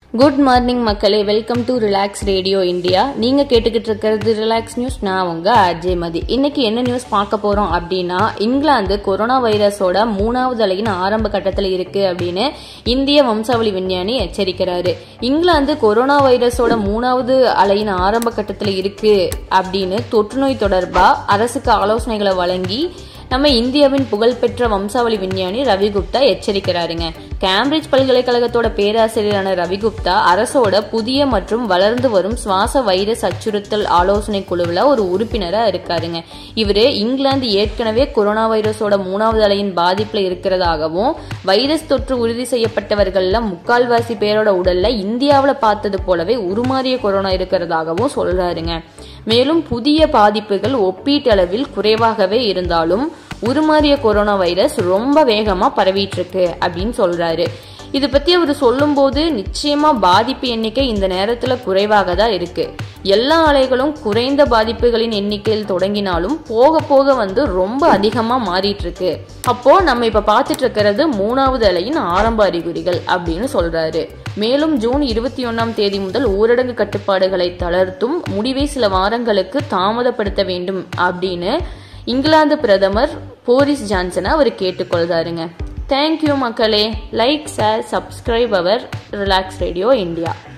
good morning மக்களே welcome to relax radio India நீங்க கேட்டுக்கிட்டு இருக்கிறது ரிலாக்ஸ் நியூஸ் நான் உங்க அஜய் மதி இன்னைக்கு என்ன நியூஸ் பார்க்க போறோம் அப்படின்னா இங்கிலாந்து கொரோனா வைரஸோட மூணாவது அலையின் ஆரம்ப கட்டத்தில் இருக்கு அப்படின்னு இந்திய வம்சாவளி விஞ்ஞானி எச்சரிக்கிறாரு இங்கிலாந்து கொரோனா வைரஸோட மூணாவது அலையின் ஆரம்ப கட்டத்தில் இருக்கு அப்படின்னு தொற்றுநோய் தொடர்பா அரசுக்கு ஆலோசனைகளை வழங்கி நம்ம இந்தியாவின் புகழ்பெற்ற வம்சாவளி விஞ்ஞானி ரவிகுப்தா எச்சரிக்கிறாருங்க கேம்பிரிட்ஜ் பல்கலைக்கழகத்தோட பேராசிரியரான ரவிகுப்தா அரசோட புதிய மற்றும் வளர்ந்து வரும் சுவாச வைரஸ் அச்சுறுத்தல் ஆலோசனை குழுவில் ஒரு உறுப்பினரா இருக்காருங்க இவரு இங்கிலாந்து ஏற்கனவே கொரோனா வைரஸோட மூணாவது அலையின் பாதிப்புல இருக்கிறதாகவும் வைரஸ் தொற்று உறுதி செய்யப்பட்டவர்கள்ல முக்கால்வாசி பேரோட உடல்ல இந்தியாவுல பார்த்தது போலவே உருமாறிய கொரோனா இருக்கிறதாகவும் சொல்றாருங்க மேலும் புதிய பாதிப்புகள் ஒப்பீட்டளவில் குறைவாகவே இருந்தாலும் உருமாறிய கொரோனா வைரஸ் ரொம்ப வேகமா பரவிட்டு இருக்கு அப்படின்னு சொல்றாரு இது பத்தி அவர் சொல்லும்போது நிச்சயமா பாதிப்பு எண்ணிக்கை இந்த நேரத்துல குறைவாக தான் இருக்கு எல்லா அலைகளும் குறைந்த பாதிப்புகளின் எண்ணிக்கையில் தொடங்கினாலும் போக போக வந்து ரொம்ப அதிகமா மாறிட்டு இருக்கு அப்போ நம்ம இப்ப பார்த்துட்டு இருக்கிறது மூணாவது அலையின் ஆரம்ப அறிகுறிகள் அப்படின்னு சொல்றாரு மேலும் ஜூன் இருபத்தி ஒன்னாம் தேதி முதல் ஊரடங்கு கட்டுப்பாடுகளை தளர்த்தும் முடிவை சில வாரங்களுக்கு தாமதப்படுத்த வேண்டும் அப்படின்னு இங்கிலாந்து பிரதமர் போரிஸ் ஜான்சனை அவர் கேட்டுக்கொள்றாருங்க தேங்க்யூ மக்களே லைக் ஷேர் சப்ஸ்கிரைப் அவர் ரிலாக்ஸ் ரேடியோ இந்தியா